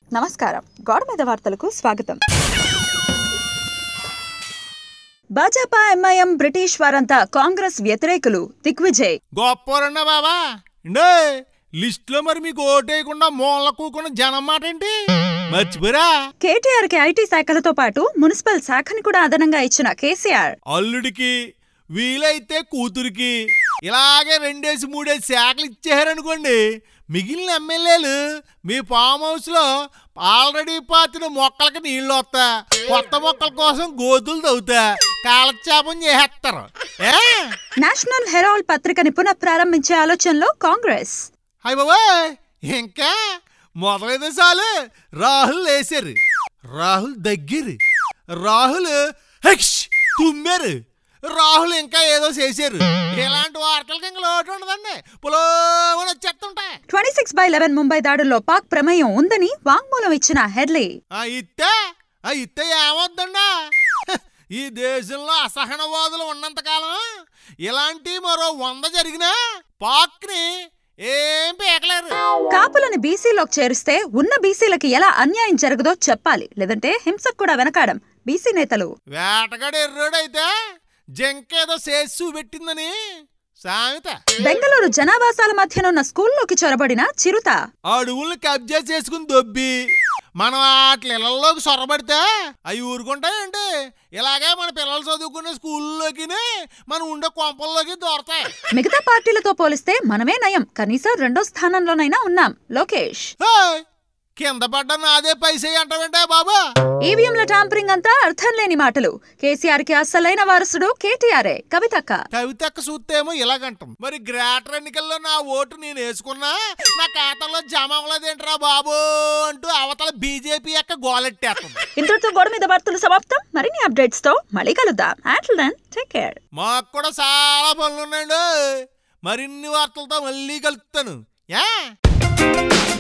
నమస్కారం గోడ మీద వార్తలకు స్వాగతం భాజపా ఎంఐఎం బ్రిటిష్ వారంతా కాంగ్రెస్ వ్యతిరేకులు దిగ్విజయ్ గొప్పవారన్నా బాబా ఇండే లిస్టులో మరి మీకు ఓటేయకుండా మూల కూకున్న జనం మాట ఏంటి మర్చిపోరా కేటీఆర్ కి ఐటీ శాఖలతో పాటు మున్సిపల్ శాఖని కూడా అదనంగా ఇచ్చిన కేసీఆర్ అల్లుడికి వీలైతే కూతురికి ఇలాగే రెండేసి మూడేసి శాఖలు ఇచ్చేసారనుకోండి మిగిలిన ఎమ్మెల్యేలు మీ ఫామ్ హౌస్ లో ఆల్రెడీ పాతిన మొక్కలకి నీళ్లు వస్తా కొత్త మొక్కల కోసం గోతులు తవ్వుతా కాలక్షేపం చేసేస్తారు ఏ నేషనల్ హెరాల్డ్ పత్రికని పునః ప్రారంభించే ఆలోచనలో కాంగ్రెస్ హాయ్ బాబాయ్ ఇంకా మొదలైతే చాలు రాహుల్ లేసారు రాహుల్ దగ్గరు రాహుల్ హెక్ష్ తుమ్మారు రాహుల్ ఇంకా ఏదో చేశారు ఇలాంటి వార్తలకి ఇంకా లోటు ఉండదండి పులోమని వచ్చేస్తుంటాయి twenty six by eleven Mumbai దాడుల్లో పాక్ ప్రమేయం ఉందని వాంగ్మూలం ఇచ్చిన హెడ్లీ ఆ ఇత్తే ఆ ఇత్తే ఏమవుతుందా ఈ దేశంలో అసహనవాదులు ఉన్నంతకాలం ఇలాంటి మరో వంద జరిగినా పాక్ని ఏం పీకలేరు కాపులని బీసీలోకి చేరిస్తే ఉన్న బీసీలకి ఎలా అన్యాయం జరగదో చెప్పాలి లేదంటే హింసకు కూడా వెనకాడం బీసీ నేతలు వేటగాడు ఎర్రోడైతే జంకేదో చేసి చూపెట్టిందని సామెత బెంగళూరు జనావాసాల మధ్యనున్న స్కూల్లోకి చొరబడిన చిరుత అడవుల్ని కబ్జా చేసుకుని దొబ్బి మనం వాటి ఇళ్లలోకి సొరబడితే అవి ఊరుకుంటాయండి ఇలాగే మన పిల్లలు చదువుకునే స్కూల్లోకి మనం ఉండే కొంపల్లోకి దూరతాయి మిగతా పార్టీలతో పోలిస్తే మనమే నయం కనీసం రెండో స్థానంలోనైనా ఉన్నాం లోకేష్ హేయ్! కింద పడ్డ నాదే పైసే అంటావేంటే బాబా ఈవీఎంల టాంపరింగ్ అంతా అర్థం లేని మాటలు కేసీఆర్ కి అస్సలైన వారసుడు కేటీఆర్ఏ కవితక్క కవితక్క చూస్తేమో ఇలాగంటాం మరి గ్రేటర్ ఎన్నికల్లో నా ఓటు నేను వేసుకున్నా నా ఖాతాలో జమ అవ్వలేదేంట్రా బాబు అంటూ అవతల బీజేపీ యొక్క గోలెట్టేస్తుంది ఇంతటితో గోడ మీద వార్తలు సమాప్తం మరిన్ని అప్డేట్స్ తో మళ్ళీ కలుద్దాం అంటిల్ దెన్ టేక్ కేర్ మాకు కూడా చాలా పనులు ఉన్నాయండి మరిన్ని వార్తలతో మళ్ళీ కలుపుతాను యా